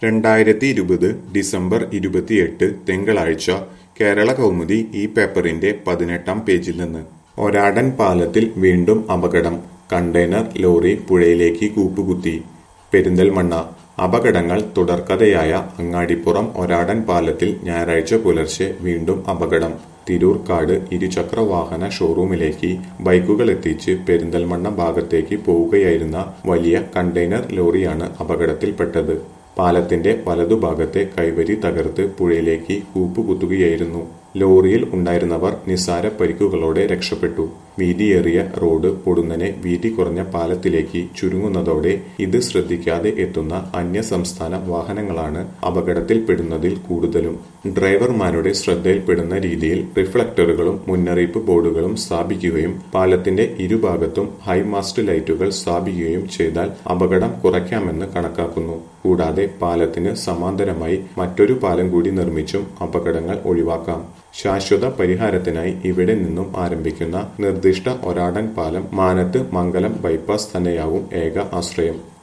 രണ്ടായിരത്തി ഇരുപത് ഡിസംബർ ഇരുപത്തിയെട്ട് തിങ്കളാഴ്ച കേരള കൗമുദി ഈ പേപ്പറിന്റെ പതിനെട്ടാം പേജിൽ നിന്ന് ഒരാടൻ പാലത്തിൽ വീണ്ടും അപകടം കണ്ടെയ്നർ ലോറി പുഴയിലേക്ക് കൂപ്പുകുത്തി പെരിന്തൽമണ്ണ അപകടങ്ങൾ തുടർക്കഥയായ അങ്ങാടിപ്പുറം ഒരാടൻ പാലത്തിൽ ഞായറാഴ്ച പുലർച്ചെ വീണ്ടും അപകടം തിരൂർക്കാട് ഇരുചക്ര വാഹന ഷോറൂമിലേക്ക് ബൈക്കുകൾ എത്തിച്ച് പെരിന്തൽമണ്ണ ഭാഗത്തേക്ക് പോവുകയായിരുന്ന വലിയ കണ്ടെയ്നർ ലോറിയാണ് അപകടത്തിൽപ്പെട്ടത് പാലത്തിന്റെ വലതുഭാഗത്തെ കൈവരി തകർത്ത് പുഴയിലേക്ക് കൂപ്പുകുത്തുകയായിരുന്നു ലോറിയിൽ ഉണ്ടായിരുന്നവർ നിസാര പരിക്കുകളോടെ രക്ഷപ്പെട്ടു വീതിയേറിയ റോഡ് പൊടുന്നനെ വീതി കുറഞ്ഞ പാലത്തിലേക്ക് ചുരുങ്ങുന്നതോടെ ഇത് ശ്രദ്ധിക്കാതെ എത്തുന്ന അന്യ സംസ്ഥാന വാഹനങ്ങളാണ് അപകടത്തിൽപ്പെടുന്നതിൽ കൂടുതലും ഡ്രൈവർമാരുടെ ശ്രദ്ധയിൽപ്പെടുന്ന രീതിയിൽ റിഫ്ലക്ടറുകളും മുന്നറിയിപ്പ് ബോർഡുകളും സ്ഥാപിക്കുകയും പാലത്തിന്റെ ഇരുഭാഗത്തും ഹൈമാസ്റ്റ് ലൈറ്റുകൾ സ്ഥാപിക്കുകയും ചെയ്താൽ അപകടം കുറയ്ക്കാമെന്ന് കണക്കാക്കുന്നു കൂടാതെ പാലത്തിന് സമാന്തരമായി മറ്റൊരു പാലം കൂടി നിർമ്മിച്ചും അപകടങ്ങൾ ഒഴിവാക്കാം ശാശ്വത പരിഹാരത്തിനായി ഇവിടെ നിന്നും ആരംഭിക്കുന്ന നിർദ്ദിഷ്ട ഒരാടൻ പാലം മാനത്ത് മംഗലം ബൈപ്പാസ് തന്നെയാവും ഏക ആശ്രയം